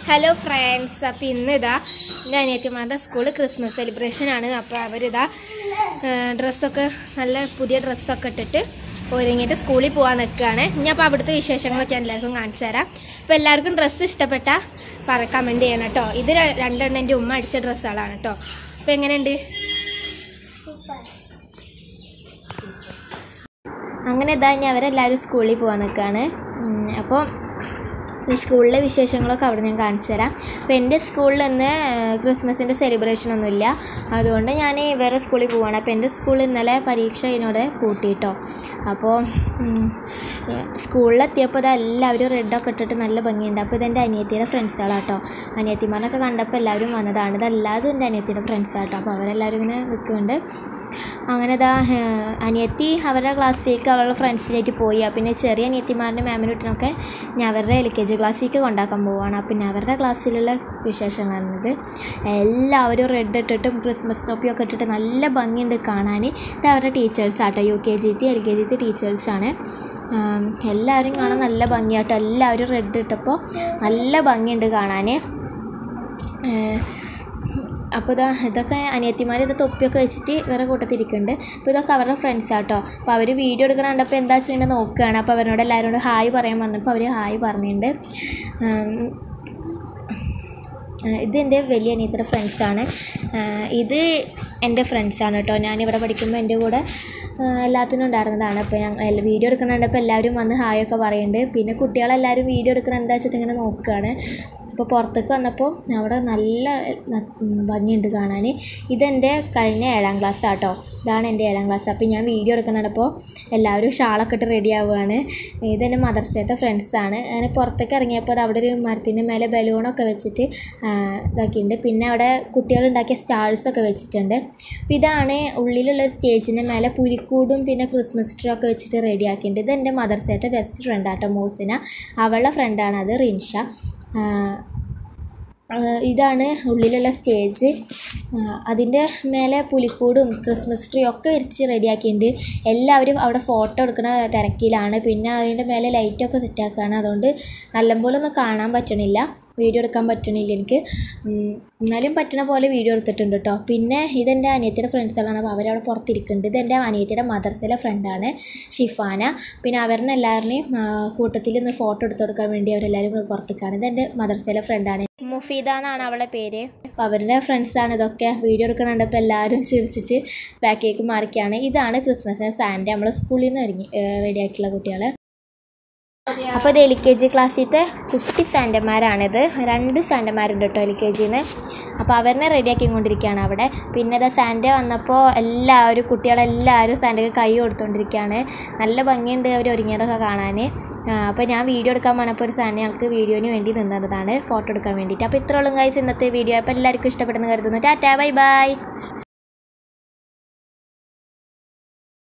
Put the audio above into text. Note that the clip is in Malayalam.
ഹലോ ഫ്രണ്ട്സ് അപ്പോൾ ഇന്ന് ഇതാ എൻ്റെ അനിയത്തിമാരുടെ സ്കൂളിൽ ക്രിസ്മസ് സെലിബ്രേഷൻ ആണ് അപ്പോൾ അവരിതാ ഡ്രസ്സൊക്കെ നല്ല പുതിയ ഡ്രസ്സൊക്കെ ഇട്ടിട്ട് ഒരുങ്ങിയിട്ട് സ്കൂളിൽ പോകാൻ നിൽക്കുകയാണ് ഇനി അപ്പോൾ അവിടുത്തെ വിശേഷങ്ങളൊക്കെ ഞാൻ എല്ലാവർക്കും കാണിച്ചു തരാം അപ്പോൾ എല്ലാവർക്കും ഡ്രസ്സ് ഇഷ്ടപ്പെട്ട പറ കമൻറ്റ് ചെയ്യണം കേട്ടോ ഇത് ര- രണ്ടെണ്ണം എൻ്റെ ഉമ്മ അടിച്ച ഡ്രസ്സുകളാണ് കേട്ടോ അപ്പോൾ എങ്ങനെയുണ്ട് അങ്ങനെ ഇതാ ഇനി അവരെല്ലാവരും സ്കൂളിൽ പോകാൻ നിൽക്കുകയാണ് അപ്പോൾ ഈ സ്കൂളിലെ വിശേഷങ്ങളൊക്കെ അവിടെ ഞാൻ കാണിച്ചു തരാം അപ്പോൾ എൻ്റെ സ്കൂളിൽ ഇന്ന് ക്രിസ്മസിൻ്റെ സെലിബ്രേഷൻ ഒന്നുമില്ല അതുകൊണ്ട് ഞാൻ വേറെ സ്കൂളിൽ പോവാണ് അപ്പോൾ എൻ്റെ സ്കൂളിൽ ഇന്നലെ പരീക്ഷ ഇതിനോട് പൂട്ടിയിട്ടോ അപ്പോൾ ഉം, ഏ, സ്കൂളിലെത്തിയപ്പോൾ ഇത് എല്ലാവരും റെഡൊക്കെ ഇട്ടിട്ട് നല്ല ഭംഗിയുണ്ട് അപ്പോൾ ഇതെൻ്റെ അനിയത്തിയുടെ ഫ്രണ്ട്സുകളാട്ടോ അനിയത്തിമാരൊക്കെ കണ്ടപ്പോൾ എല്ലാവരും വന്നതാണ് ഇതല്ലാതും എൻ്റെ അനിയത്തിയുടെ ഫ്രണ്ട്സാട്ടോ അപ്പോൾ അവരെല്ലാവരും ഇങ്ങനെ നിൽക്കുന്നുണ്ട് അങ്ങനെ ഇതാ ഏഹ്, അനിയത്തി അവരുടെ ക്ലാസ്സിലേക്ക് അവളുടെ ഫ്രണ്ട്സിനായിട്ട് പോയി ആ പിന്നെ ചെറിയ അനിയത്തിമാരുടെ മാമിനുട്ടിനൊക്കെ ഞാൻ അവരുടെ എൽ കെ ജി ക്ലാസ്സിലേക്ക് കൊണ്ടാക്കാൻ പോവുകയാണ് ആ പിന്നെ അവരുടെ ക്ലാസ്സിലുള്ള വിശേഷങ്ങളാണിത് എല്ലാവരും റെഡ് ഇട്ടിട്ടും ക്രിസ്മസ് ടോപ്പിയൊക്കെ ഇട്ടിട്ട് നല്ല ഭംഗിയുണ്ട് കാണാൻ ഇത് അവരുടെ ടീച്ചേഴ്സ് ആട്ടോ യു കെ ജിത്തെ എൽ കെ ജിത്തെ ടീച്ചേഴ്സാണ് എല്ലാവരും കാണാൻ നല്ല ഭംഗിയാട്ടോ എല്ലാവരും റെഡ് ഇട്ടപ്പോൾ നല്ല ഭംഗിയുണ്ട് കാണാൻ അപ്പോൾ ഇതാ ഇതൊക്കെ അനിയത്തിമാർ ഇത് തൊപ്പിയൊക്കെ വെച്ചിട്ട് വേറെ കൂട്ടത്തിരിക്കുന്നുണ്ട് അപ്പോൾ ഇതൊക്കെ അവരുടെ ഫ്രണ്ട്സ് ആട്ടോ അപ്പോൾ അവർ വീഡിയോ എടുക്കണ കണ്ടപ്പോൾ എന്താ ചെയ്യേണ്ടത് നോക്കുകയാണ് അപ്പോൾ അവരോട് എല്ലാവരോടും ഹായ് പറയാൻ പറഞ്ഞപ്പോൾ അവർ ഹായ് പറഞ്ഞിട്ടുണ്ട് ഉം, ആ, ഇത് എൻ്റെ വലിയ അനിയത്തിയുടെ ഫ്രണ്ട്സാണ് ഇത് എൻ്റെ ഫ്രണ്ട്സാണ് കേട്ടോ ഞാനിവിടെ പഠിക്കുമ്പോൾ എൻ്റെ കൂടെ ആ, എല്ലാത്തിനും ഉണ്ടായിരുന്നതാണ് അപ്പോൾ ഞാൻ വീഡിയോ എടുക്കണുണ്ടപ്പോൾ എല്ലാവരും വന്ന് ഹായ് ഒക്കെ പറയുന്നുണ്ട് പിന്നെ കുട്ടികളെല്ലാവരും വീഡിയോ എടുക്കണം എന്താ വെച്ചിട്ട് ഇങ്ങനെ നോക്കുകയാണ് അപ്പോൾ പുറത്തേക്ക് വന്നപ്പോൾ അവിടെ നല്ല ന- ഉം, ഭംഗിയുണ്ട് കാണാൻ ഇതെൻ്റെ കഴിഞ്ഞ ഏഴാം ക്ലാസ് ആട്ടോ ഇതാണ് എൻ്റെ ഏഴാം ക്ലാസ് അപ്പോൾ ഞാൻ വീഡിയോ എടുക്കണപ്പോൾ എല്ലാവരും ഷാളൊക്കെ ഇട്ട് റെഡി ആവുകയാണ് ഇതെൻ്റെ മദർസത്തെ ഫ്രണ്ട്സാണ് അങ്ങനെ പുറത്തേക്ക് ഇറങ്ങിയപ്പോൾ അത് അവിടെ ഒരു മരത്തിൻ്റെ മേലെ ബലൂണൊക്കെ വെച്ചിട്ട് ആ, ഇതാക്കിയിട്ടുണ്ട് പിന്നെ അവിടെ കുട്ടികൾ ഉണ്ടാക്കിയ സ്റ്റാർസൊക്കെ വെച്ചിട്ടുണ്ട് അപ്പോൾ ഇതാണ് ഉള്ളിലുള്ള സ്റ്റേജിൻ്റെ മേലെ പുലിക്കൂടും പിന്നെ ക്രിസ്മസ് ട്രീ ഒക്കെ വെച്ചിട്ട് റെഡി ആക്കിയിട്ടുണ്ട് ഇത് എൻ്റെ മദർസത്തെ ബെസ്റ്റ് ഫ്രണ്ടാട്ടോ മൂസിന അവളുടെ ഫ്രണ്ടാണ് അത് റിൻഷ ആ, ആ, ഇതാണ് ഉള്ളിലുള്ള സ്റ്റേജ് അതിൻ്റെ മേലെ പുലിക്കൂടും ക്രിസ്മസ് ട്രീ ഒക്കെ വിരിച്ച് റെഡിയാക്കിയിട്ടുണ്ട് എല്ലാവരും അവിടെ ഫോട്ടോ എടുക്കുന്ന തിരക്കിലാണ് പിന്നെ അതിൻ്റെ മേലെ ലൈറ്റൊക്കെ സെറ്റാക്കുകയാണ് അതുകൊണ്ട് നല്ലപോലെ ഒന്നും കാണാൻ പറ്റണില്ല വീഡിയോ എടുക്കാൻ പറ്റണില്ല എനിക്ക് ഉം, എന്നാലും പറ്റുന്ന പോലെ വീഡിയോ എടുത്തിട്ടുണ്ട് കേട്ടോ പിന്നെ ഇതെൻ്റെ അനിയത്തിയുടെ ഫ്രണ്ട്സുകളാണ് അപ്പോൾ അവരവിടെ പുറത്തിരിക്കുന്നുണ്ട് ഇതെൻ്റെ അനിയത്തിയുടെ മദർസിലെ ഫ്രണ്ടാണ് ഷിഫാന പിന്നെ അവരുടെ എല്ലാവരുടെയും കൂട്ടത്തിൽ നിന്ന് ഫോട്ടോ എടുത്ത് കൊടുക്കാൻ വേണ്ടി അവരെല്ലാവരും പുറത്തേക്കാണ് ഇതെൻ്റെ മദർസിലെ ഫ്രണ്ടാണ് മുഫീദ എന്നാണ് അവളുടെ പേര് അപ്പോൾ അവരുടെ ഫ്രണ്ട്സാണ് ഇതൊക്കെ വീഡിയോ എടുക്കണുണ്ടപ്പോൾ എല്ലാവരും ചിരിച്ചിട്ട് ബാക്കിലേക്ക് മാറിക്കുകയാണ് ഇതാണ് ക്രിസ്മസിന് സാൻഡ് നമ്മൾ സ്കൂളിൽ നിന്ന് ഇറങ്ങി റെഡിയാക്കിയുള്ള കുട്ടികൾ അപ്പോൾ ഇത് എൽ കെ ജി ക്ലാസ്സിലത്തെ കുട്ടി സാൻറ്റന്മാരാണിത് രണ്ട് സാൻറ്റന്മാരുണ്ട് കേട്ടോ എൽ കെ ജിന്ന് അപ്പോൾ അവരെ റെഡിയാക്കിക്കൊണ്ടിരിക്കുകയാണ് അവിടെ പിന്നെ ഇതാ സാൻറ്റ വന്നപ്പോൾ എല്ലാവരും കുട്ടികളെല്ലാവരും സാൻറ്റയ്ക്ക് കൈ കൊടുത്തുകൊണ്ടിരിക്കുകയാണ് നല്ല ഭംഗിയുണ്ട് അവർ ഒരുങ്ങിയതൊക്കെ കാണാൻ അപ്പോൾ ഞാൻ വീഡിയോ എടുക്കാൻ വന്നപ്പോൾ ഒരു സാൻറ്റ ഞങ്ങൾക്ക് വീഡിയോന് വേണ്ടി നിന്നതാണ് ഫോട്ടോ എടുക്കാൻ വേണ്ടിയിട്ട് അപ്പോൾ ഇത്രയോളം കാഴ്ച ഇന്നത്തെ വീഡിയോ അപ്പോൾ എല്ലാവർക്കും ഇഷ്ടപ്പെടുന്നു കരുതുന്നു ടാറ്റാ ബൈ ബൈ